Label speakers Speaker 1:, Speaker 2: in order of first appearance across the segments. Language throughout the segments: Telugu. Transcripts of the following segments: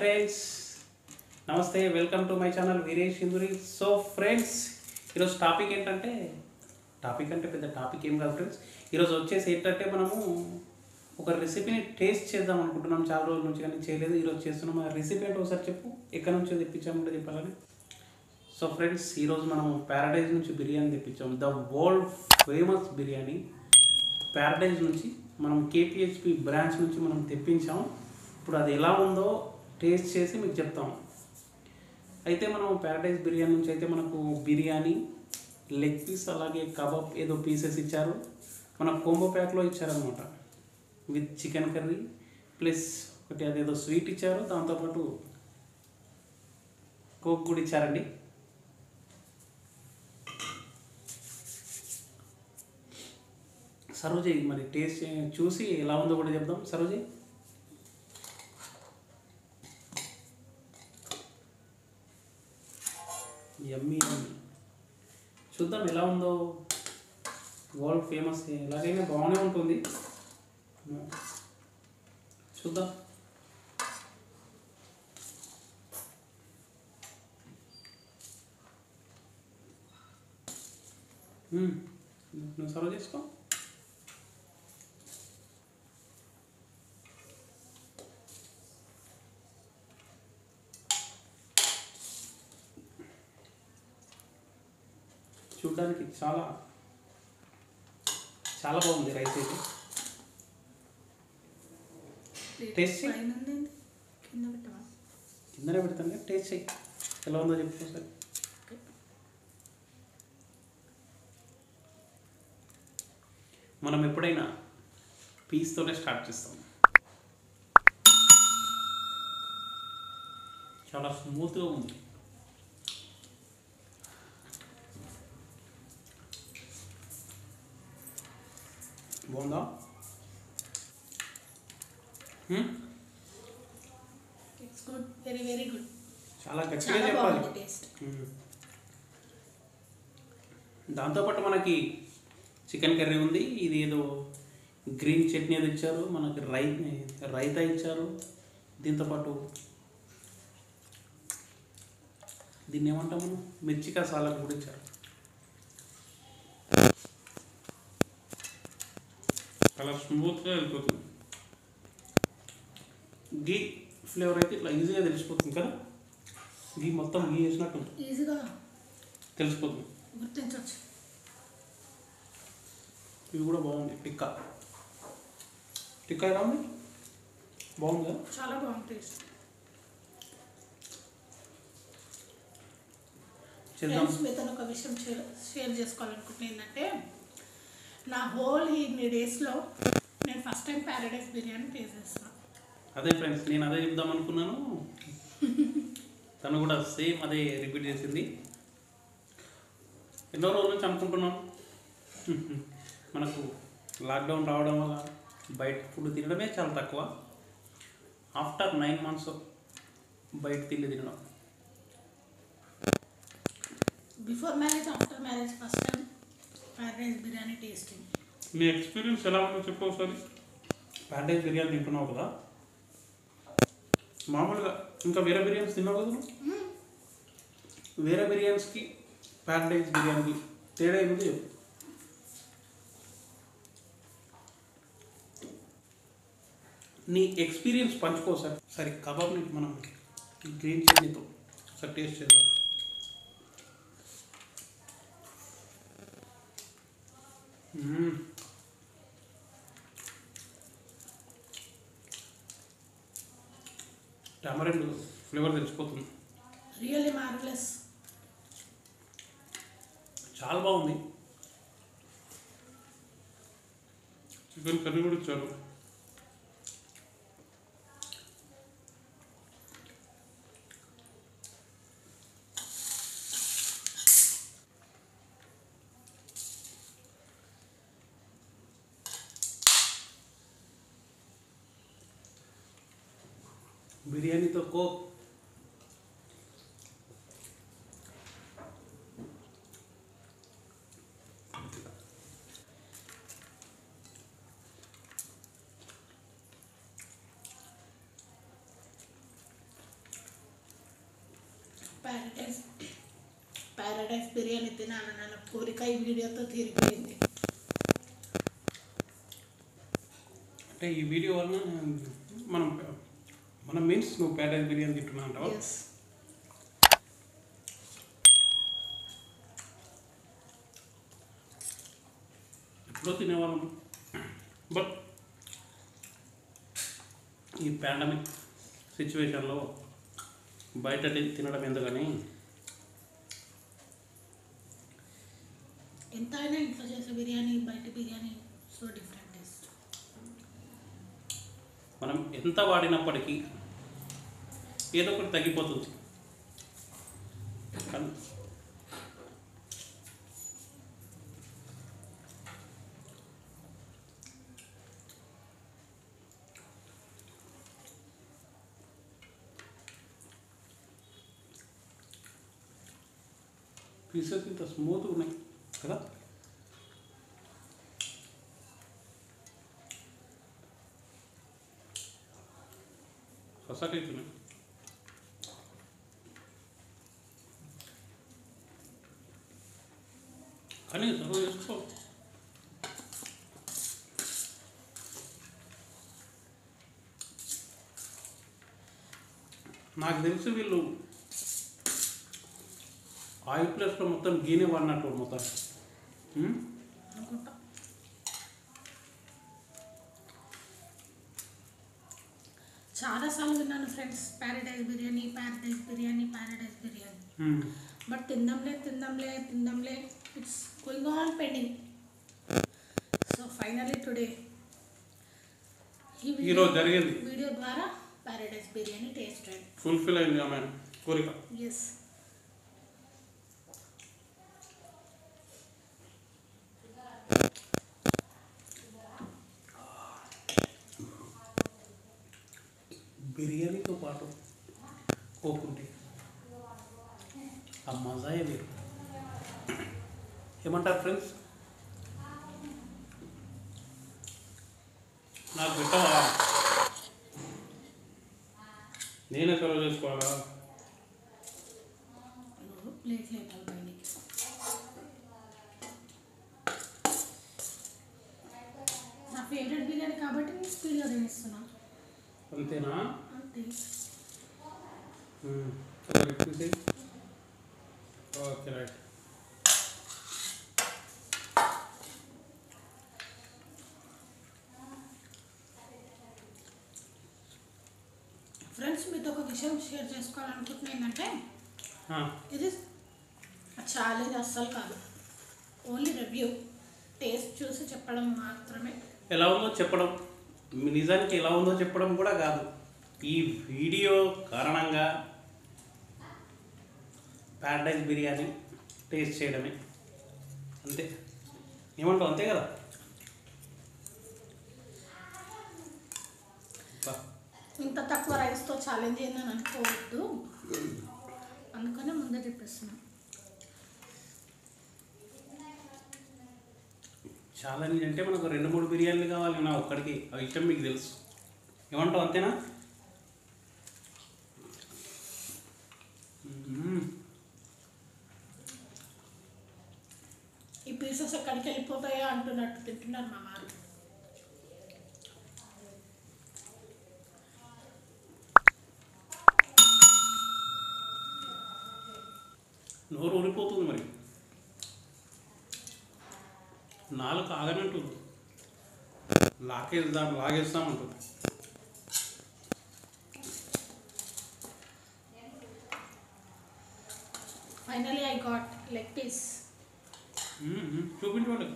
Speaker 1: ఫ్రెండ్స్ నమస్తే welcome to my channel Veeresh Hinduri so friends ఈరోజు టాపిక్ ఏంటంటే టాపిక్ అంటే పెద్ద టాపిక్ ఏం కాదు ఫ్రెండ్స్ ఈరోజు వచ్చేసి ఏంటంటే మనము ఒక రెసిపీని టేస్ట్ చేద్దాం అనుకుంటున్నాం చాలా రోజుల నుంచి కానీ చేయలేదు ఈరోజు చేస్తున్నాం ఆ రెసిపీ అంటే ఒకసారి చెప్పు ఎక్కడి నుంచో తెప్పించామంటే చెప్పాలని సో ఫ్రెండ్స్ ఈరోజు మనం ప్యారడైజ్ నుంచి బిర్యానీ తెప్పించాం the world famous biryani Paradise నుంచి మనం కేపిహెచ్పి బ్రాంచ్ నుంచి మనం తెప్పించాం ఇప్పుడు అది ఎలా ఉందో టేస్ట్ చేసి మీకు చెప్తాం అయితే మనం ప్యారడైజ్ బిర్యానీ నుంచి అయితే మనకు బిర్యానీ లెగ్ పీస్ అలాగే కబాబ్ ఏదో పీసెస్ ఇచ్చారు మన కోంబో ప్యాక్లో ఇచ్చారనమాట విత్ చికెన్ కర్రీ ప్లస్ ఒకటి అదేదో స్వీట్ ఇచ్చారు దాంతోపాటు కోక్ కూడా ఇచ్చారండి సరోజయ్ మరి టేస్ట్ చే- చూసి ఎలా ఉందో కూడా చెప్దాం సరోజయ్ యమ్మీ యమ్మీ చూద్దాం ఎలా ఉందో వరల్డ్ ఫేమస్ ఎలాగైనా బాగానే ఉంటుంది చూద్దాం మ్మ్. నువ్వు సర్వ్ చేసుకో చూడడానికి చాలా చాలా బాగుంది రైస్ అయితే టేస్ట్ చెయ్.
Speaker 2: పైన ఉందేంటి? కింద పెట్టవా
Speaker 1: కిందనే పెడతాను కదా టేస్ట్ చెయ్యి ఎలా ఉందో చెప్పు సార్
Speaker 2: ఓకే.
Speaker 1: మనం ఎప్పుడైనా పీస్తోనే స్టార్ట్ చేస్తాం చాలా స్మూత్గా ఉంది బాగుందా hmm?
Speaker 2: It's good very very good
Speaker 1: చాలా గట్టిగా
Speaker 2: చాలా
Speaker 1: చెప్పాలి
Speaker 2: బాగుంది టేస్ట్
Speaker 1: మ్మ్. దాంతోపాటు మనకి చికెన్ కర్రీ ఉంది ఇది ఏదో గ్రీన్ చట్నీ ఏదో ఇచ్చారు మనకి రై రైతా ఇచ్చారు దీంతోపాటు దీన్ని ఏమంటాం మనం మిర్చికా సాలడ్ కూడా ఇచ్చారు చాలా స్మూత్గా వెళ్ళిపోతుంది గీ ఫ్లేవర్ అయితే ఇట్లా ఈజీగా తెలిసిపోతుంది కదా గీ మొత్తం గీ వేసినట్టు
Speaker 2: ఈజీగా
Speaker 1: తెలిసిపోతుంది
Speaker 2: గుర్తించవచ్చు
Speaker 1: ఇది కూడా బాగుంది టిక్కా టిక్కా ఎలా ఉంది బాగుంది కదా
Speaker 2: చాలా బాగుంది టేస్ట్
Speaker 1: చేద్దాం
Speaker 2: ఫ్రెండ్స్ మీతో ఒక విషయం షేర్ షేర్ చేసుకోవాలనుకుంటున్నా ఏంటంటే నా హోల్ ఈ డేస్లో నేను first time Paradise biryani taste చేస్తున్నాను
Speaker 1: అదే ఫ్రెండ్స్ నేను అదే చెప్దాం అనుకున్నాను తను కూడా సేమ్ అదే రిపీట్ చేసింది ఎన్నో రోజుల నుంచి అనుకుంటున్నాం మనకు లాక్డౌన్ రావడం వల్ల బయట ఫుడ్ తినడమే చాలా తక్కువ ఆఫ్టర్ నైన్ మంత్స్ బయట తిండి తినడం
Speaker 2: before marriage after marriage first time Paradise biryani tasting
Speaker 1: నీ ఎక్స్పీరియన్స్ ఎలా ఉందో చెప్పు ఒకసారి ప్యారడైజ్ బిర్యానీ తింటున్నావు కదా మామూలుగా ఇంకా వేరే బిర్యానీస్ తిన్నావు కదా నువ్వు? వేరే బిర్యానీస్కి ప్యారడైజ్ బిర్యానీకి తేడా ఏమిటి చెప్పు నీ ఎక్స్పీరియన్స్ పంచుకో సార్ సరే కబాబ్ని మనం గ్రీన్ చట్నీతో ఒకసారి టేస్ట్ చేద్దాం మ్మ్. టామరెండ్ ఫ్లేవర్ తెలిసిపోతుంది
Speaker 2: రియల్లీ మార్వలెస్
Speaker 1: చాలా బాగుంది చికెన్ కర్రీ కూడా ఇచ్చారు బిర్యానీతో కోక్
Speaker 2: ప్యారడైస్ ప్యారడైస్ బిర్యానీ తినాలని నా కోరిక ఈ వీడియోతో తీరిపోయింది
Speaker 1: అంటే ఈ వీడియో వలన మనం మనం మీన్స్ నువ్వు ప్యారేజ్ బిర్యానీ తింటున్నా అంటావా
Speaker 2: ఎస్
Speaker 1: ఎప్పుడో తినేవాళ్ళం బట్ ఈ పాండమిక్ సిచ్యువేషన్లో బయట తి- తినడం ఎందుకని
Speaker 2: ఎంత అయినా ఇంట్లో చేసే బిర్యానీ బయట బిర్యానీ సో డిఫరెంట్ టేస్ట్
Speaker 1: మనం ఎంత వాడినప్పటికీ ఏదో ఒకటి తగ్గిపోతుంది కానీ పీసెస్ ఇంత స్మూత్గా ఉన్నాయి కదా అవుతున్నాయి కానీ సర్వ్ చేసుకో నాకు తెలిసి వీళ్ళు ఆయిల్ ప్లేస్లో మొత్తం గీనే వాడినట్టు మొత్తం ఉమ్?
Speaker 2: అనుకుంటా చాలాసార్లు విన్నాను friends Paradise biryani Paradise biryani Paradise biryani
Speaker 1: um.
Speaker 2: But తిందాంలే తిందాంలే తిందాంలే it's going on pending so finally today ఈ
Speaker 1: ఈరోజు జరిగింది
Speaker 2: వీడియో ద్వారా ప్యారడైజ్ బిర్యానీ టేస్ట్ అండి
Speaker 1: ఫుల్ఫిల్ అయింది ఆమె కోరిక
Speaker 2: ఎస్
Speaker 1: బిర్యానీతో పాటు కోకుంటే ఆ మజాయే వేరు ఏమంటారు ఫ్రెండ్స్ నాకు పెట్టవా నేనే సర్వ్ చేసుకోవాలా
Speaker 2: ప్లేట్ లేదు బయటికి నా ఫేవరెట్ బిర్యానీ కాబట్టి నేను స్పీడ్గా తినేస్తున్నాను
Speaker 1: అంతేనా
Speaker 2: అంతే
Speaker 1: మ్మ్. చూసి ఓకే రైట్
Speaker 2: ఫ్రెండ్స్ మీతో ఒక విషయం షేర్ చేసుకోవాలనుకుంటున్నా ఏంటంటే
Speaker 1: ఆ,
Speaker 2: ఇది ఛాలెంజ్ అస్సలు కాదు ఓన్లీ రివ్యూ టేస్ట్ చూసి చెప్పడం మాత్రమే
Speaker 1: ఎలా ఉందో చెప్పడం నిజానికి ఎలా ఉందో చెప్పడం కూడా కాదు ఈ వీడియో కారణంగా ప్యారడైజ్ బిర్యానీ టేస్ట్ చేయడమే అంతే ఏమంటావు అంతే కదా బా.
Speaker 2: ఇంత తక్కువ రైస్తో ఛాలెంజ్ అయిందని అనుకోవద్దు అందుకనే ముందే చెప్పేస్తున్నాను
Speaker 1: ఛాలెంజ్ అంటే మనకు రెండు మూడు బిర్యానీలు కావాలి నా ఒక్కడికి ఆ విషయం మీకు తెలుసు ఏమంటావు అంతేనా మ్మ్.
Speaker 2: ఈ పీసెస్ ఎక్కడికి వెళ్ళిపోతాయో అంటున్నట్టు తింటున్నారు మా వారు
Speaker 1: నోరు ఊరిపోతుంది మరి నాలుగు ఆగనంటుంది లాగేద్దాం లాగేస్తామంటుంది
Speaker 2: finally I got leg piece
Speaker 1: మ్మ్, మ్మ్. చూపించండి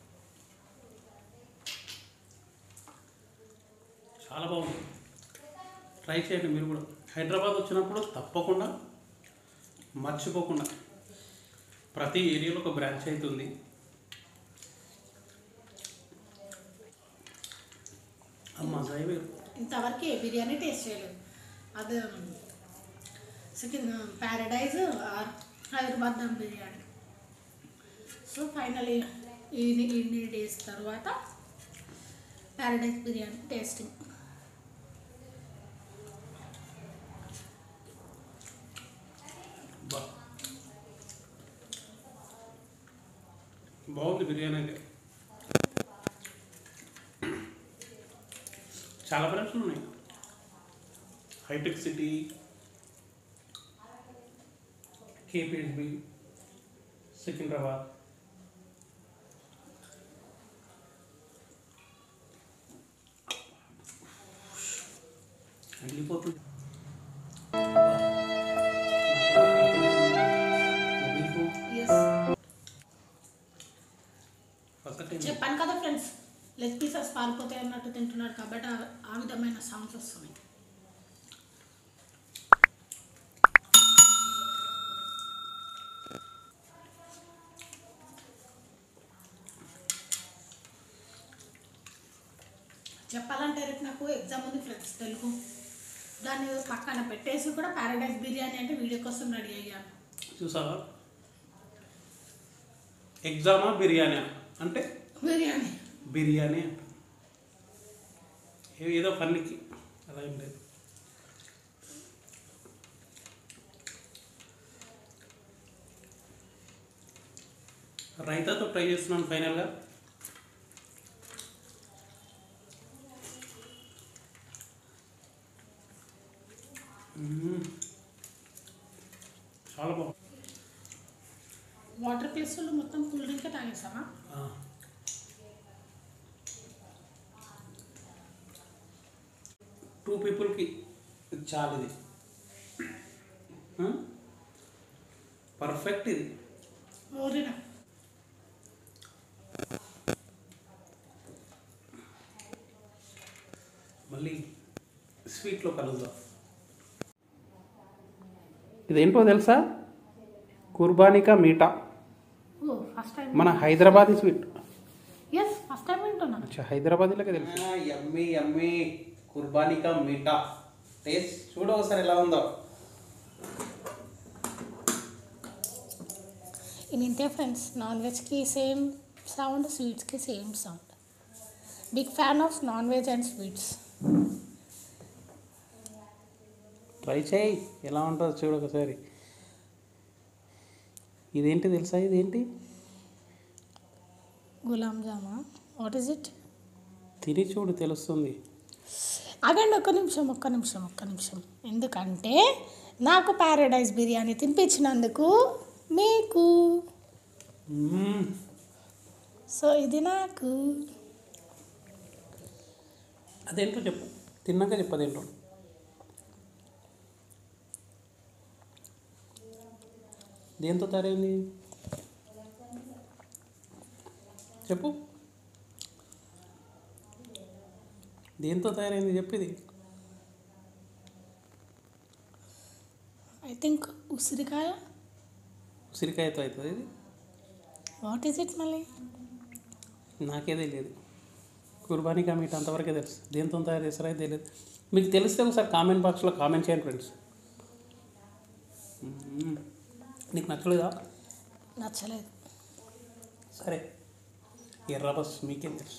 Speaker 1: చాలా బాగుంది ట్రై చేయండి మీరు కూడా హైదరాబాద్ వచ్చినప్పుడు తప్పకుండా మర్చిపోకుండా ప్రతి ఏరియాలో ఒక బ్రాంచ్ అవుతుంది అమ్మ వేరు
Speaker 2: ఇంతవరకు ఏ బిర్యానీ టేస్ట్ చేయలేదు అది second Paradise or Hyderabad dum biryani so finally ఇన్ని ఇన్ని డేస్ తర్వాత ప్యారడైజ్ బిర్యానీ టేస్టింగ్
Speaker 1: బా బాగుంది బిర్యానీ అయితే చాలా బ్రాంచ్లు ఉన్నాయి హైటెక్ సిటీ కేపీఎస్బి సికింద్రాబాద్ వెళ్ళిపోతుంది
Speaker 2: ఎస్
Speaker 1: ఒకటే
Speaker 2: చెప్పాను కదా ఫ్రెండ్స్ లెగ్ పీసెస్ పారిపోతాయి అన్నట్టు తింటున్నాడు కాబట్టి ఆ- ఆ విధమైన సౌండ్స్ వస్తున్నాయి చెప్పాలంటే రేపు నాకు ఎగ్జామ్ ఉంది ఫ్రెండ్స్ తెలుగు దాన్ని పక్కన పెట్టేసి కూడా ప్యారడైజ్ బిర్యానీ అంటే వీడియో కోసం రెడీ అయ్యాను
Speaker 1: చూసావా ఎగ్జామా బిర్యానీ అంటే
Speaker 2: బిర్యానీ
Speaker 1: బిర్యానీ అంట ఏ- ఏదో పనికి అలా ఏం లేదు రైతాతో ట్రై చేస్తున్నాను ఫైనల్గా మ్మ్. చాలా బాగుంది
Speaker 2: వాటర్ ప్లేస్లో మొత్తం కూల్ డ్రింకే తాగేసామా
Speaker 1: ఆ. టూ పీపుల్కి చాలు ఇది ఆ? పర్ఫెక్ట్ ఇది
Speaker 2: ఓరినా
Speaker 1: మళ్ళీ స్వీట్లో కలుద్దాం ఇదేంటో తెలుసా కుర్బానికా మీఠా
Speaker 2: ఓ ఫస్ట్ టైం
Speaker 1: మన Hyderabadi 
Speaker 2: sweets first time వింటున్నాను
Speaker 1: అచ్చా హైదరాబాదీలకే తెలుసు ఎమ్మి ఎమ్మి కుర్బానికా మీఠా టేస్ట్ చూడ ఒకసారి ఎలా ఉందో
Speaker 2: ఇది ఇంతే ఫ్రెండ్స్ నాన్ వెజ్కి సేమ్ సౌండ్ స్వీట్స్కి same sound big fan of non veg and sweets
Speaker 1: try చేయి ఎలా ఉంటుందో చూడు ఒకసారి ఇదేంటి తెలుసా ఇదేంటి
Speaker 2: gulab jamun what is it
Speaker 1: తిని చూడు తెలుస్తుంది
Speaker 2: ఆగండి ఒక్క నిమిషం ఒక్క నిమిషం ఒక్క నిమిషం ఎందుకంటే నాకు ప్యారడైజ్ బిర్యానీ తినిపించినందుకు మీకు
Speaker 1: మ్మ్.
Speaker 2: సో ఇది నాకు
Speaker 1: అదేంటో చెప్పు తిన్నాక చెప్పు అదేంటో దేంతో తయారైంది చెప్పు దేంతో తయారైంది చెప్పు ఇది
Speaker 2: ఐ థింక్ ఉసిరికాయ
Speaker 1: ఉసిరికాయతో అవుతుంది ఇది
Speaker 2: వాట్ ఈస్ ఇట్ మళ్ళీ
Speaker 1: నాకే తెలియదు కుర్బానీ మీట్ అంతవరకే తెలుసు దేంతో తయారు చేస్తారో అయితే తెలియదు మీకు తెలిస్తే ఒకసారి కామెంట్ బాక్స్లో కామెంట్ చేయండి ఫ్రెండ్స్ మ్మ్. నీకు నచ్చలేదా
Speaker 2: నచ్చలేదు
Speaker 1: సరే ఎర్ర బస్ మీకేం తెలుసు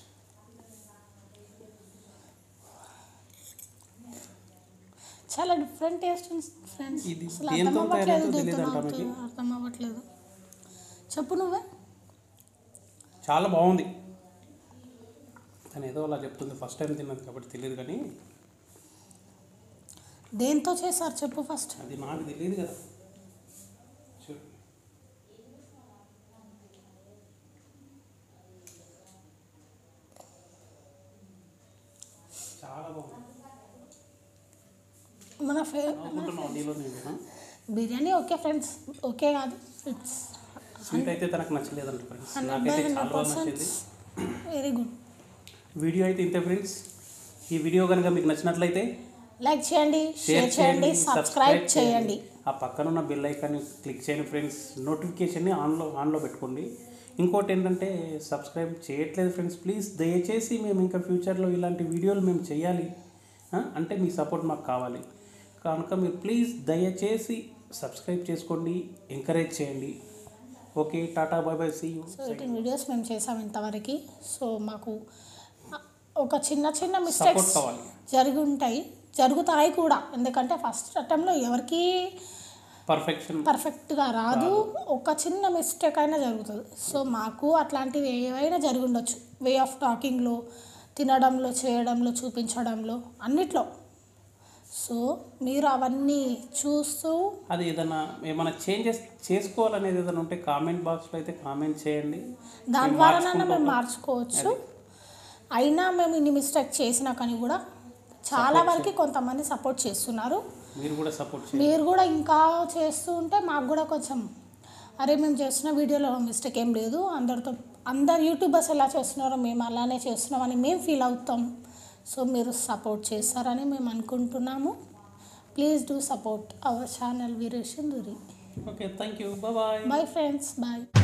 Speaker 2: చాలా డిఫరెంట్ టేస్ట్ ఫ్రెండ్స్
Speaker 1: ఇది
Speaker 2: అసలు
Speaker 1: దేంతో
Speaker 2: అర్థం అవ్వట్లేదు
Speaker 1: తయారైందో
Speaker 2: దేంతో
Speaker 1: తెలియదంట
Speaker 2: అవుతుందో
Speaker 1: మీకు?
Speaker 2: అర్థం అవ్వట్లేదు చెప్పు నువ్వే
Speaker 1: చాలా బాగుంది తను ఏదో అలా చెప్తుంది ఫస్ట్ టైం తిన్నది కాబట్టి తెలియదు కానీ
Speaker 2: దేంతో చేశారు చెప్పు ఫస్ట్
Speaker 1: అది నాకు తెలియదు కదా చూడు చాలా బాగుంది
Speaker 2: మన ఫే
Speaker 1: అనుకుంటున్నావు నీలో నేను
Speaker 2: బిర్యానీ ఓకే ఫ్రెండ్స్ ఓకే కాదు ఇట్స్
Speaker 1: స్వీట్ అయితే తనకు నచ్చలేదంట ఫ్రెండ్స్
Speaker 2: హండ్రెడ్ బై
Speaker 1: నాకైతే చాలా
Speaker 2: హండ్రెడ్
Speaker 1: బాగా
Speaker 2: పర్సెంట్
Speaker 1: నచ్చింది
Speaker 2: వెరీ గుడ్
Speaker 1: వీడియో అయితే ఇంతే ఫ్రెండ్స్ ఈ వీడియో కనుక మీకు నచ్చినట్లయితే
Speaker 2: లైక్ చేయండి షేర్ చేయండి సబ్స్క్రైబ్ చేయండి
Speaker 1: ఆ పక్కన ఉన్న బెల్ ఐకాన్ని క్లిక్ చేయండి ఫ్రెండ్స్ నోటిఫికేషన్ని ఆన్లో ఆన్లో పెట్టుకోండి ఇంకోటి ఏంటంటే సబ్స్క్రైబ్ చేయట్లేదు ఫ్రెండ్స్ ప్లీజ్ దయచేసి మేము ఇంకా ఫ్యూచర్లో ఇలాంటి వీడియోలు మేము చేయాలి ఆ, అంటే మీ సపోర్ట్ మాకు కావాలి కనుక మీరు ప్లీజ్ దయచేసి సబ్స్క్రైబ్ చేసుకోండి ఎంకరేజ్ చేయండి okay tata bye bye see you
Speaker 2: so eighteen videos మేము చేసాం ఇంతవరకు సో మాకు ఒక చిన్న చిన్న
Speaker 1: సపోర్ట్
Speaker 2: మిస్టేక్స్
Speaker 1: కావాలి
Speaker 2: జరిగి ఉంటాయి జరుగుతాయి కూడా ఎందుకంటే ఫస్ట్ అటెంప్ట్లో ఎవరికి
Speaker 1: పర్ఫెక్షన్
Speaker 2: పర్ఫెక్ట్గా రాదు ఒక చిన్న మిస్టేక్ అయినా జరుగుతుంది సో మాకు అట్లాంటివి ఏవైనా జరిగి ఉండొచ్చు వే ఆఫ్ టాకింగ్లో తినడంలో చేయడంలో చూపించడంలో అన్నిట్లో సో మీరు అవన్నీ చూస్తూ
Speaker 1: అది ఏదైనా ఏమైనా చేంజెస్ చేసుకోవాలనేది ఏదైనా ఉంటే కామెంట్ బాక్స్లో అయితే కామెంట్ చేయండి
Speaker 2: దాని
Speaker 1: మేము
Speaker 2: ద్వారా
Speaker 1: మార్చుకుంటూ
Speaker 2: మేము
Speaker 1: ఉంటాం.
Speaker 2: మార్చుకోవచ్చు అయినా మేము ఇన్ని మిస్టేక్ చేసినా కానీ కూడా చాలా వరకు కొంతమంది సపోర్ట్ చేస్తున్నారు
Speaker 1: మీరు కూడా సపోర్ట్ చేయండి
Speaker 2: మీరు కూడా ఇంకా చేస్తూ ఉంటే మాకు కూడా కొంచెం అరే మేము చేస్తున్న వీడియోలో మిస్టేక్ ఏం లేదు అందరితో అందరు యూట్యూబర్స్ ఎలా చేస్తున్నారో మేము అలానే చేస్తున్నామని మేము ఫీల్ అవుతాం సో మీరు సపోర్ట్ చేస్తారని మేము అనుకుంటున్నాము please do support our channel వీరేషన్ దూరి
Speaker 1: okay thank you bye
Speaker 2: bye friends bye